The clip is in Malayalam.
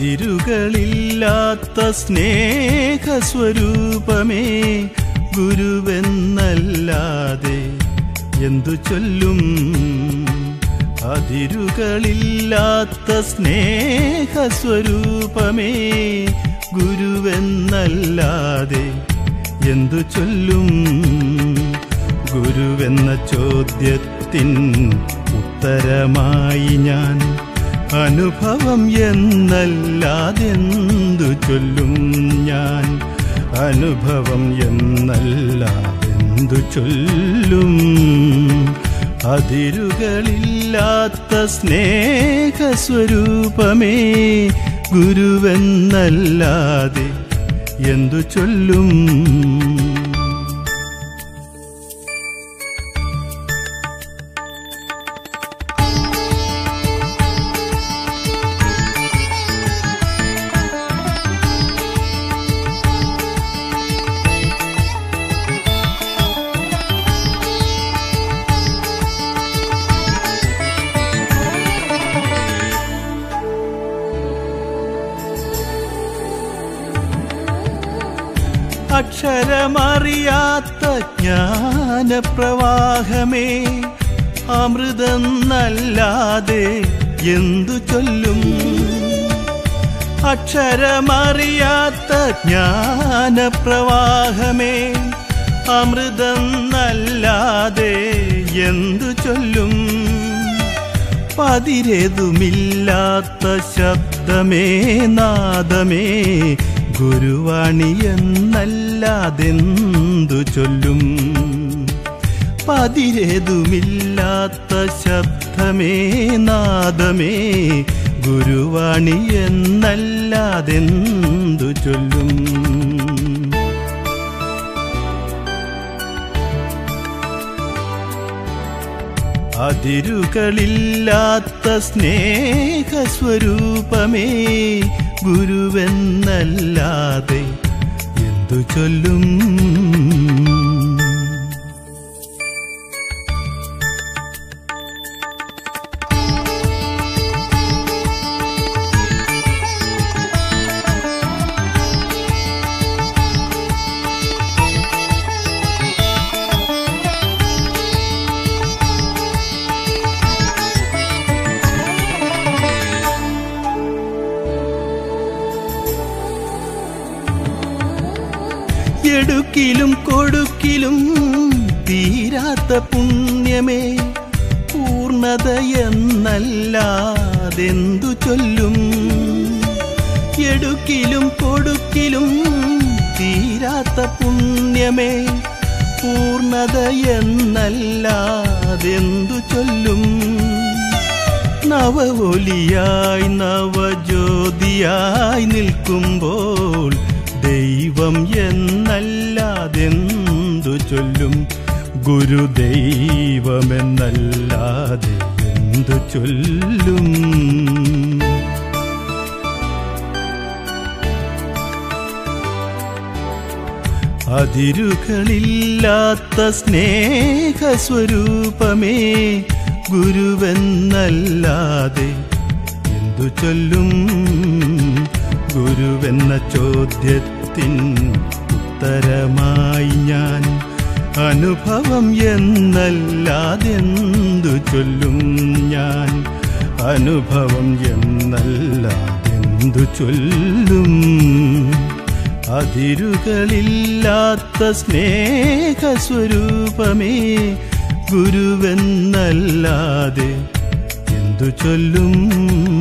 അതിരുകളില്ലാത്ത സ്നേഹസ്വരൂപമേ ഗുരുവെന്നല്ലാതെ എന്തു ചൊല്ലും അതിരുകളില്ലാത്ത സ്നേഹസ്വരൂപമേ ഗുരുവെന്നല്ലാതെ എന്തു ചൊല്ലും ഗുരുവെന്ന ചോദ്യത്തിൻ ഉത്തരമായി ഞാൻ അനുഭവം എന്നല്ലാതെന്തു ചൊല്ലും ഞാൻ അനുഭവം എന്നല്ലാതെന്തു ചൊല്ലും അതിരുകളില്ലാത്ത സ്നേഹസ്വരൂപമേ ഗുരുവെന്നല്ലാതെ എന്തു ചൊല്ലും അക്ഷരമറിയാത്ത ജ്ഞാനപ്രവാഹമേ അമൃതെന്നല്ലാതെ എന്തു ചൊല്ലും അക്ഷരമറിയാത്ത ജ്ഞാനപ്രവാഹമേ അമൃതെന്നല്ലാതെ എന്തു ചൊല്ലും പതിരേതുമില്ലാത്ത ശബ്ദമേ നാദമേ ഗുരുവാണി എന്നല്ലാതെന്തു ചൊല്ലും പതിരേതുമില്ലാത്ത ശബ്ദമേ നാദമേ ഗുരുവാണി എന്നല്ലാതെന്തു ചൊല്ലും അതിരുകളില്ലാത്ത സ്നേഹസ്വരൂപമേ ഗുരുവെന്നല്ലാതെ എന്തു ചൊല്ലും എടുക്കിലും കൊടുക്കിലും തീരാത്ത പുണ്യമേ പൂർണത എന്നല്ലാതെന്തു ചൊല്ലും എടുക്കിലും കൊടുക്കിലും തീരാത്ത പുണ്യമേ പൂർണത എന്നല്ലാതെന്തു ചൊല്ലും നവഒലിയായി നവജ്യോതിയായി നിൽക്കുമ്പോൾ ദൈവം എന്നല്ലാതെന്തു ചൊല്ലും ഗുരുദൈവമെന്നല്ലാതെ എന്തു ചൊല്ലും അതിരുകളില്ലാത്ത സ്നേഹസ്വരൂപമേ ഗുരുവെന്നല്ലാതെ എന്തു ചൊല്ലും ഗുരുവെന്ന ചോദ്യത്തിൻ ഉത്തരമായി ഞാൻ അനുഭവം എന്നല്ലാതെന്തു ചൊല്ലും ഞാൻ അനുഭവം എന്നല്ലാതെന്തു ചൊല്ലും അതിരുകളില്ലാത്ത സ്നേഹസ്വരൂപമേ ഗുരുവെന്നല്ലാതെ എന്തു ചൊല്ലും